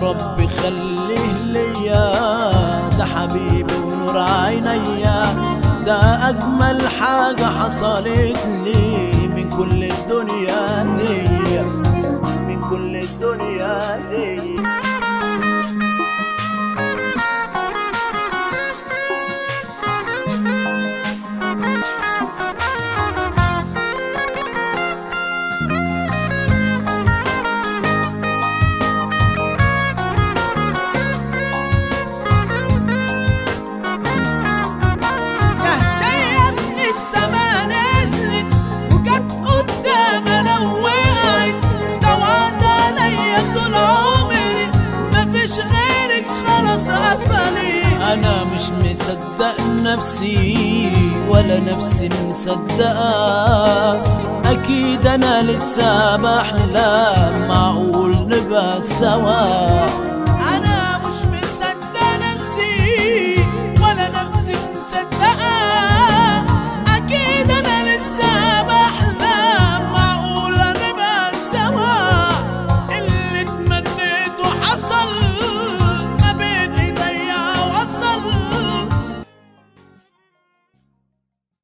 رب خليه ليا ده حبيبي ونور عينيا ده أجمل حاجة حصلت لي من كل الدنيا دي من كل الدنيا دي يا هدية من السما نزلت وجت قدام انا ووقعت دوعت عليا طول عمري مفيش غيرك خلاص قفلي انا مش مصدق نفسي ولا نفسي مصدقة اكيد انا لسه بحلم معقول نبقى سوا